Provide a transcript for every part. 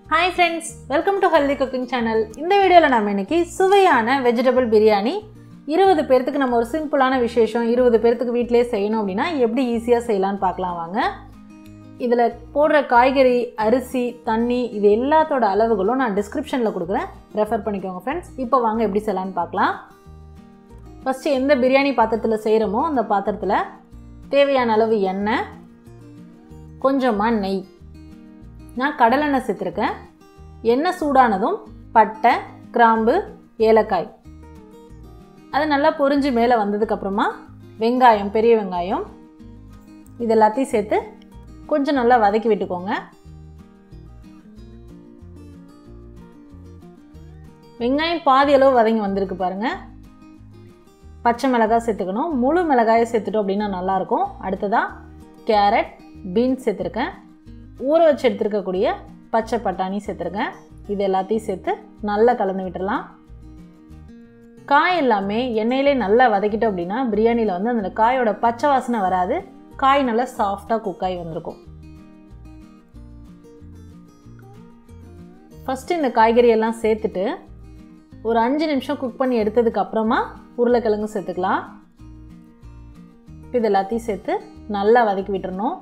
hi friends welcome to healthy cooking channel இந்த வீடியோவில் நம்ம இன்னைக்கு சுவையான வெஜிடபிள் பிரியாணி இருபது பேர்த்துக்கு நம்ம ஒரு சிம்பிளான விசேஷம் இருபது பேர்த்துக்கு வீட்டிலே செய்யணும் அப்படின்னா எப்படி ஈஸியாக செய்யலாம்னு பார்க்கலாம் வாங்க இதில் போடுற காய்கறி அரிசி தண்ணி இது எல்லாத்தோட அளவுகளும் நான் டிஸ்கிரிப்ஷனில் கொடுக்குறேன் ரெஃபர் பண்ணிக்கோங்க ஃப்ரெண்ட்ஸ் இப்போ வாங்க எப்படி செய்யலான்னு பார்க்கலாம் ஃபஸ்ட்டு எந்த பிரியாணி பாத்திரத்தில் செய்கிறோமோ அந்த பாத்திரத்தில் தேவையான அளவு எண்ணெய் கொஞ்சமாக நெய் நான் கடலெண்ணெய் சேர்த்துருக்கேன் எண்ணெய் சூடானதும் பட்டை கிராம்பு ஏலக்காய் அது நல்லா பொரிஞ்சு மேலே வந்ததுக்கப்புறமா வெங்காயம் பெரிய வெங்காயம் இது எல்லாத்தையும் சேர்த்து கொஞ்சம் நல்லா வதக்கி விட்டுக்கோங்க வெங்காயம் பாதி அளவு வதங்கி வந்திருக்கு பாருங்கள் பச்சை மிளகாய் சேர்த்துக்கணும் முழு மிளகாயை சேர்த்துட்டோம் அப்படின்னா நல்லாயிருக்கும் அடுத்ததாக கேரட் பீன்ஸ் சேர்த்துருக்கேன் ஊற வச்சு எடுத்துருக்கக்கூடிய பச்சை பட்டாணி சேர்த்துருக்கேன் இது எல்லாத்தையும் சேர்த்து நல்லா கலந்து விட்டுடலாம் காய் எல்லாமே எண்ணெயிலே நல்லா வதக்கிட்டோம் அப்படின்னா பிரியாணியில் வந்து அந்த காயோட பச்சை வாசனை வராது காய் நல்லா சாஃப்டாக குக் ஆகி வந்திருக்கும் ஃபஸ்ட்டு இந்த காய்கறி எல்லாம் சேர்த்துட்டு ஒரு அஞ்சு நிமிஷம் குக் பண்ணி எடுத்ததுக்கு அப்புறமா உருளைக்கிழங்கு சேர்த்துக்கலாம் இது எல்லாத்தையும் சேர்த்து நல்லா வதக்கி விட்டுறணும்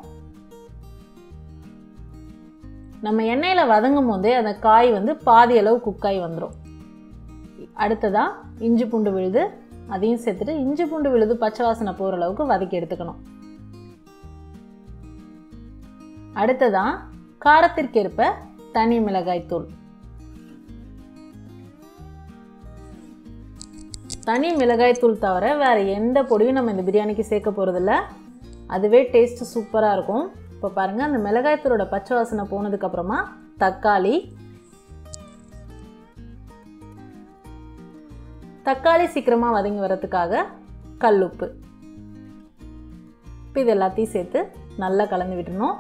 நம்ம எண்ணெயில் வதங்கும் போதே அந்த காய் வந்து பாதி அளவு குக்காய் வந்துடும் அடுத்ததாக இஞ்சி பூண்டு விழுது அதையும் சேர்த்துட்டு இஞ்சி பூண்டு விழுது பச்சை வாசனை போகிற அளவுக்கு வதக்கி எடுத்துக்கணும் அடுத்ததாக காரத்திற்கேற்ப தனி மிளகாய் தூள் தனி மிளகாய் தூள் தவிர வேறு எந்த பொடியும் நம்ம இந்த பிரியாணிக்கு சேர்க்க போகிறதில்ல அதுவே டேஸ்ட்டு சூப்பராக இருக்கும் இப்போ பாருங்கள் அந்த மிளகாய்த்தூளோட பச்சை வாசனை போனதுக்கப்புறமா தக்காளி தக்காளி சீக்கிரமாக வதங்கி வரதுக்காக கல்லுப்பு இப்போ இது எல்லாத்தையும் சேர்த்து நல்லா கலந்து விட்டுணும்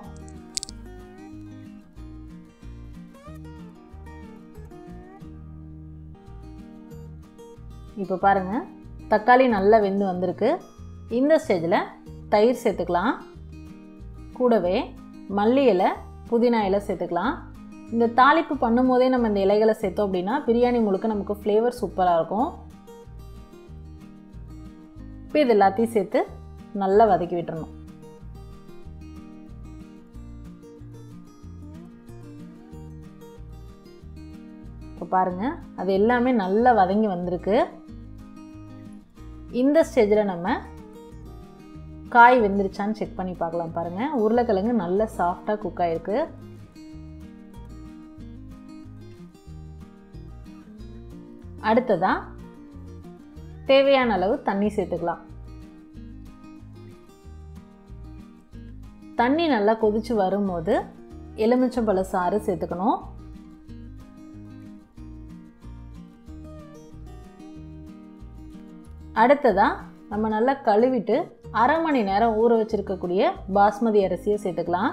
இப்போ பாருங்கள் தக்காளி நல்லா வெந்து வந்திருக்கு இந்த ஸ்டேஜில் தயிர் சேர்த்துக்கலாம் கூடவே மல்லி இலை புதினா இலை சேர்த்துக்கலாம் இந்த தாளிப்பு பண்ணும்போதே நம்ம இந்த இலைகளை சேர்த்தோம் அப்படின்னா பிரியாணி முழுக்க நமக்கு ஃப்ளேவர் சூப்பராக இருக்கும் இப்போ இது எல்லாத்தையும் சேர்த்து நல்லா வதக்கி விட்டுறணும் இப்போ பாருங்கள் அது எல்லாமே நல்லா வதங்கி வந்திருக்கு இந்த ஸ்டேஜில் நம்ம காய் வெந்துருச்சான்னு செக் பண்ணி பார்க்கலாம் பாருங்கள் உருளைக்கிழங்கு நல்ல சாஃப்டாக குக் ஆகிருக்கு அடுத்ததாக தேவையான அளவு தண்ணி சேர்த்துக்கலாம் தண்ணி நல்லா கொதிச்சு வரும்போது எலுமிச்சம்பழ சாறு சேர்த்துக்கணும் அடுத்ததாக நம்ம நல்லா கழுவிட்டு அரை மணி நேரம் ஊற வச்சுருக்கக்கூடிய பாஸ்மதி அரிசியை சேர்த்துக்கலாம்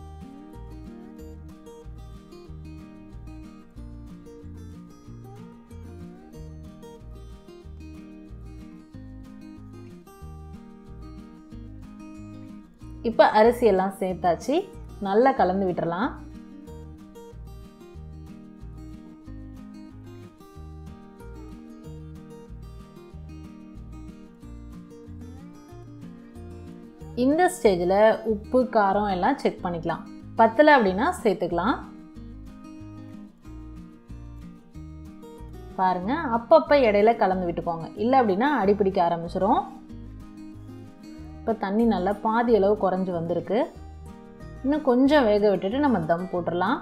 இப்போ அரிசி எல்லாம் சேர்த்தாச்சு நல்லா கலந்து விட்டுறலாம் இந்த ஸ்டேஜில் உப்பு காரம் எல்லாம் செக் பண்ணிக்கலாம் பத்தலை அப்படின்னா சேர்த்துக்கலாம் பாருங்கள் அப்பப்போ இடையில கலந்து விட்டுக்கோங்க இல்லை அப்படின்னா அடிப்பிடிக்க ஆரம்பிச்சிரும் இப்போ தண்ணி நல்லா பாதி அளவு குறைஞ்சி வந்திருக்கு இன்னும் கொஞ்சம் வேக விட்டுட்டு நம்ம தம் போட்டுடலாம்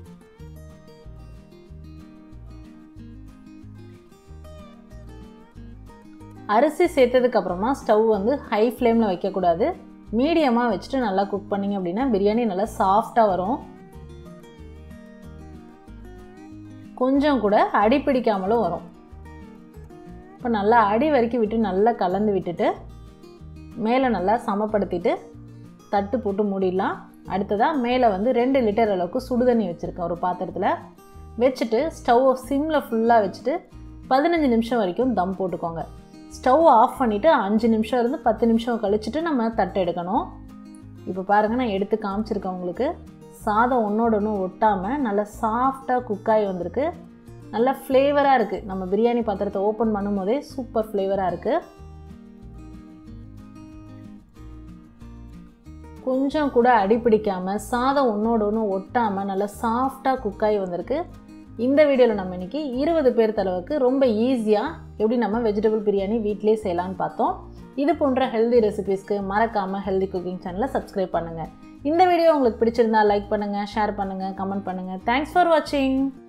அரிசி சேர்த்ததுக்கு அப்புறமா ஸ்டவ் வந்து ஹை ஃப்ளேமில் வைக்கக்கூடாது மீடியமாக வச்சுட்டு நல்லா குக் பண்ணிங்க அப்படின்னா பிரியாணி நல்லா சாஃப்டாக வரும் கொஞ்சம் கூட அடி பிடிக்காமலும் வரும் இப்போ நல்லா அடி வரைக்கும் விட்டு நல்லா கலந்து விட்டுட்டு மேலே நல்லா சமப்படுத்திட்டு தட்டு போட்டு மூடிடலாம் அடுத்ததாக மேலே வந்து ரெண்டு லிட்டர் அளவுக்கு சுடுதண்ணி வச்சுருக்கேன் ஒரு பாத்திரத்தில் வச்சுட்டு ஸ்டவ் சிம்மில் ஃபுல்லாக வச்சுட்டு பதினஞ்சு நிமிஷம் வரைக்கும் தம் போட்டுக்கோங்க ஸ்டவ் ஆஃப் பண்ணிவிட்டு அஞ்சு நிமிஷம் இருந்து பத்து நிமிஷம் கழிச்சுட்டு நம்ம தட்டு எடுக்கணும் இப்போ பாருங்கள் நான் எடுத்து காமிச்சிருக்கேன் உங்களுக்கு சாதம் ஒன்றோட ஒன்று ஒட்டாமல் நல்லா சாஃப்டாக குக்காகி வந்திருக்கு நல்லா ஃப்ளேவராக இருக்குது நம்ம பிரியாணி பாத்திரத்தை ஓப்பன் பண்ணும்போதே சூப்பர் ஃப்ளேவராக இருக்குது கொஞ்சம் கூட அடி பிடிக்காமல் சாதம் ஒன்றோட ஒன்று ஒட்டாமல் நல்லா சாஃப்டாக குக்காகி வந்திருக்கு இந்த வீடியோவில் நம்ம இன்றைக்கி இருபது பேர் அளவுக்கு ரொம்ப ஈஸியாக எப்படி நம்ம வெஜிடபிள் பிரியாணி வீட்டிலே செய்யலான்னு பார்த்தோம் இது போன்ற ஹெல்தி ரெசிபீஸ்க்கு மறக்காமல் ஹெல்தி குக்கிங் சேனலை சப்ஸ்கிரைப் பண்ணுங்கள் இந்த வீடியோ உங்களுக்கு பிடிச்சிருந்தா லைக் பண்ணுங்கள் ஷேர் பண்ணுங்கள் கமெண்ட் பண்ணுங்கள் தேங்க்ஸ் ஃபார் வாட்சிங்